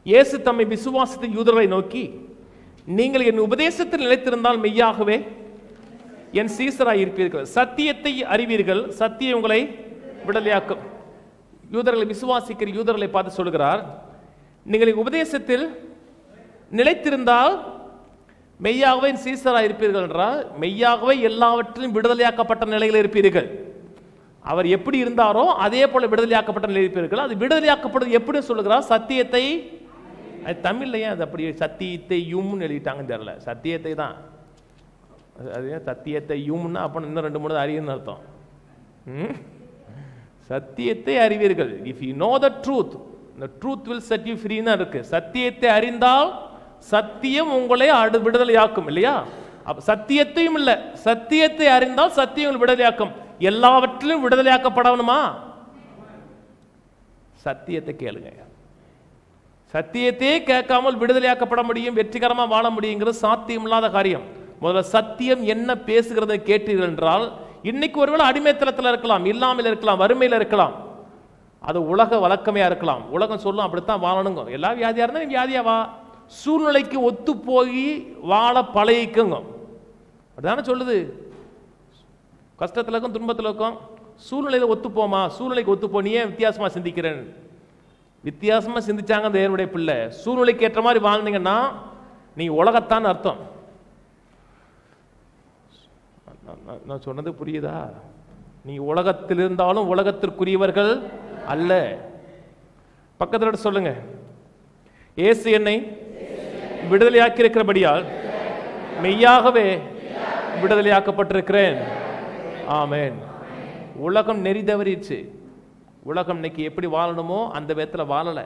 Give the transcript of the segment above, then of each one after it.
இயேசு தம்மை விசுவாசித்த யூதரை நோக்கி நீங்கள் என் உபதேசத்தில் நிலைத்திருந்தால் மெய்யாகவே என் சீசராய் இருப்பீர்கள் சத்தியத்தை அறிவீர்கள் சத்தியம் உங்களை விடலையாக்கும் யூதர்களை விசுவாசிக்கிற யூதர்களை பார்த்து சொல்கிறார் நீங்கள் என் உபதேசத்தில் நிலைத்திருந்தால் மெய்யாகவே என் சீசராய் இருப்பீர்கள் என்றால் மெய்யாகவே எல்லாவற்றிலும் விடுதலையாக்கப்பட்ட நிலையில் இருப்பீர்கள் அவர் எப்படி இருந்தாரோ அதே போல விடுதலையாக்கப்பட்ட நிலையில் இருப்பீர்கள் அது விடுதலையாக்கப்படுது எப்படி சொல்லுகிறார் சத்தியத்தை அது தமிழ்ல ஏன் அது அப்படி சத்தியத்தை யும்னு எழுதிட்டாங்கன்னு தெரியல சத்தியத்தை தான் அது- அது ஏன் சத்தியத்தை யும்னா அப்போ இன்னும் ரெண்டு மூணு அறியுன்னு அர்த்தம் ம்? சத்தியத்தை அறிவீர்கள் if you know the truth the truth will set you ஃப்ரீன்னு இருக்கு சத்தியத்தை அறிந்தால் சத்தியம் உங்களை அடு விடுதலையாக்கும் இல்லையா அப்ப சத்தியத்தையும் இல்லை சத்தியத்தை அறிந்தால் சத்தியம் உங்களை விடுதலையாக்கும் எல்லாவற்றிலும் விடுதலையாக்கப்படணுமா சத்தியத்தை கேளுங்க சத்தியத்தையே கேட்காமல் விடுதலையாக்கப்பட முடியும் வெற்றிகரமா வாழ முடியுங்கிறது சாத்தியமில்லாத காரியம் முதல்ல சத்தியம் என்ன பேசுகிறதை கேட்டீர்கள் என்றால் இன்னைக்கு ஒருவேளை அடிமைத்தனத்தில் இருக்கலாம் இல்லாமல் இருக்கலாம் வறுமையில் இருக்கலாம் அது உலக வழக்கமையா இருக்கலாம் உலகம் சொல்லும் அப்படித்தான் வாழணுங்க எல்லா வியாதியா இருந்தா நீ வியாதியா வா சூழ்நிலைக்கு ஒத்து போய் வாழ பழகிக்குங்க அப்படிதானே சொல்லுது கஷ்டத்துல இருக்கும் துன்பத்துல இருக்கும் சூழ்நிலையில ஒத்து போமா சூழ்நிலைக்கு ஒத்து போ நீ ஏன் வித்தியாசமா சிந்திக்கிறேன் வித்தியாசமா சிந்திச்சாங்க அந்த தேவனுடைய பிள்ளை சூழ்நிலைக்கு ஏற்ற மாதிரி வாழ்ந்தீங்கன்னா நீ உலகத்தான் அர்த்தம் நான்- நான்- நான் சொன்னது புரியுதா நீ உலகத்தில் இருந்தாலும் உலகத்திற்குரியவர்கள் அல்ல பக்கத்துல எடுத்து சொல்லுங்க இயேசு என்னை விடுதலையாக்கி இருக்கிறபடியால் மெய்யாகவே விடுதலையாக்கப்பட்டிருக்கிறேன் ஆமென் உலகம் நெறி தவறிடுச்சு உலகம் இன்னைக்கு எப்படி வாழணுமோ அந்த விதத்தில் வாழலை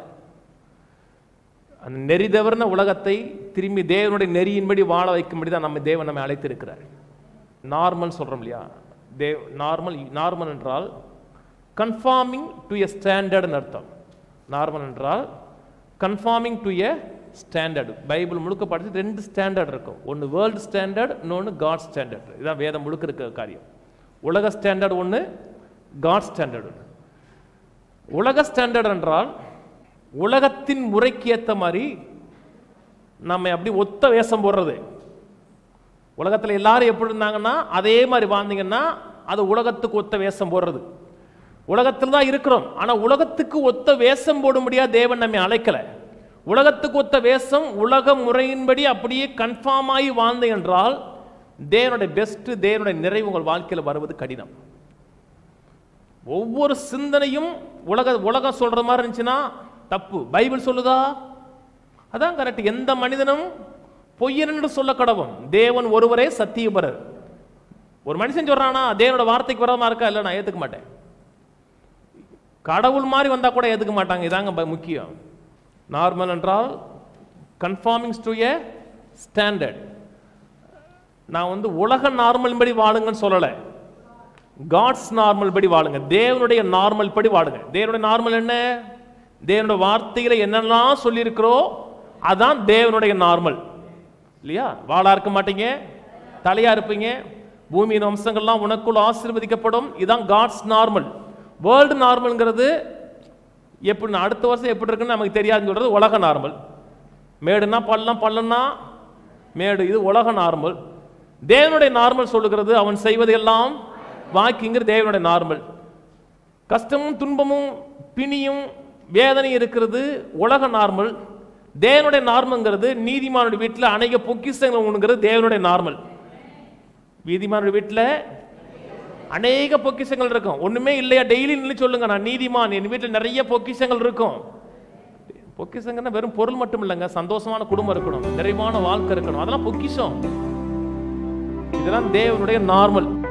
அந்த நெறி தவறின உலகத்தை திரும்பி தேவனுடைய நெறியின்படி வாழ வைக்கும்படி தான் நம்ம தேவன் நம்மை அழைத்திருக்கிறார் நார்மல் சொல்றோம் இல்லையா தேவ் நார்மல் நார்மல் என்றால் கன்ஃபார்மிங் டு எ ஸ்டாண்டர்ட்னு அர்த்தம் நார்மல் என்றால் conforming to a standard Bible முழுக்க படிச்சு ரெண்டு ஸ்டாண்டர்ட் இருக்கும் ஒன்று வேர்ல்டு ஸ்டாண்டர்ட் இன்னொன்று காட் ஸ்டாண்டர்ட் இதான் வேதம் முழுக்க இருக்கிற காரியம் உலக ஸ்டாண்டர்ட் ஒன்று காட் ஸ்டாண்டர்ட் ஒன்று உலக ஸ்டாண்டர்ட் என்றால் உலகத்தின் முறைக்கு ஏற்ற மாதிரி நம்ம அப்படி ஒத்த வேஷம் போடுறது உலகத்தில் எல்லாரும் எப்படி இருந்தாங்கன்னா அதே மாதிரி வாழ்ந்தீங்கன்னா அது உலகத்துக்கு ஒத்த வேஷம் போடுறது உலகத்தில் தான் இருக்கிறோம் ஆனால் உலகத்துக்கு ஒத்த வேஷம் போடும்படியா தேவன் நம்மை அழைக்கல உலகத்துக்கு ஒத்த வேஷம் உலக முறையின்படி அப்படியே கன்ஃபார்ம் ஆகி வாழ்ந்த என்றால் தேவனுடைய பெஸ்ட் தேவனுடைய நிறைவு உங்கள் வாழ்க்கையில் வருவது கடினம் ஒவ்வொரு சிந்தனையும் உலக உலகம் சொல்ற மாதிரி இருந்துச்சுன்னா தப்பு பைபிள் சொல்லுதா அதான் கரெக்ட் எந்த மனிதனும் பொய்யன் என்று சொல்ல கடவும் தேவன் ஒருவரே சத்தியபரர் ஒரு மனுஷன் சொல்றானா தேவனோட வார்த்தைக்கு விரோதமா இருக்கா இல்லை நான் ஏத்துக்க மாட்டேன் கடவுள் மாதிரி வந்தா கூட ஏத்துக்க மாட்டாங்க இதாங்க ப- முக்கியம் நார்மல் என்றால் கன்ஃபார்மிங்ஸ் டு ஏ ஸ்டாண்டர்ட் நான் வந்து உலக நார்மல் படி வாழுங்கன்னு சொல்லலை காட்ஸ் நார்மல் படி வாழுங்க தேவனுடைய நார்மல் படி வாழுங்க தேவனுடைய நார்மல் என்ன தேவனுடைய வார்த்தைகளை என்னெல்லாம் சொல்லியிருக்கிறோ அதான் தேவனுடைய நார்மல் இல்லையா வாளா இருக்க மாட்டீங்க தலையா இருப்பீங்க பூமியின் வம்சங்கள்லாம் உனக்குள் ஆசீர்வதிக்கப்படும் இதான் காட்ஸ் நார்மல் வேர்ல்டு நார்மல்ங்கிறது எப்படி அடுத்த வருஷம் எப்படி இருக்குன்னு நமக்கு தெரியாதுன்னு சொல்றது உலக நார்மல் மேடுனா பள்ளம் பள்ளம்னா மேடு இது உலக நார்மல் தேவனுடைய நார்மல் சொல்லுகிறது அவன் செய்வதெல்லாம் வாக்கிங்கிற தேவனுடைய நார்மல் கஷ்டமும் துன்பமும் பிணியும் வேதனையும் இருக்கிறது உலக நார்மல் தேவனுடைய நார்மல்ங்கிறது நீதிமானுடைய வீட்டில் அநேக பொக்கிஷங்கள் உண்டுங்கிறது தேவனுடைய நார்மல் நீதிமானுடைய வீட்டில் அநேக பொக்கிஷங்கள் இருக்கும் ஒண்ணுமே இல்லையா டெய்லி நின்று சொல்லுங்க நான் நீதிமான் என் வீட்டில் நிறைய பொக்கிஷங்கள் இருக்கும் பொக்கிஷங்கன்னா வெறும் பொருள் மட்டும் இல்லைங்க சந்தோஷமான குடும்பம் இருக்கணும் நிறைவான வாழ்க்கை இருக்கணும் அதெல்லாம் பொக்கிஷம் இதெல்லாம் தேவனுடைய நார்மல்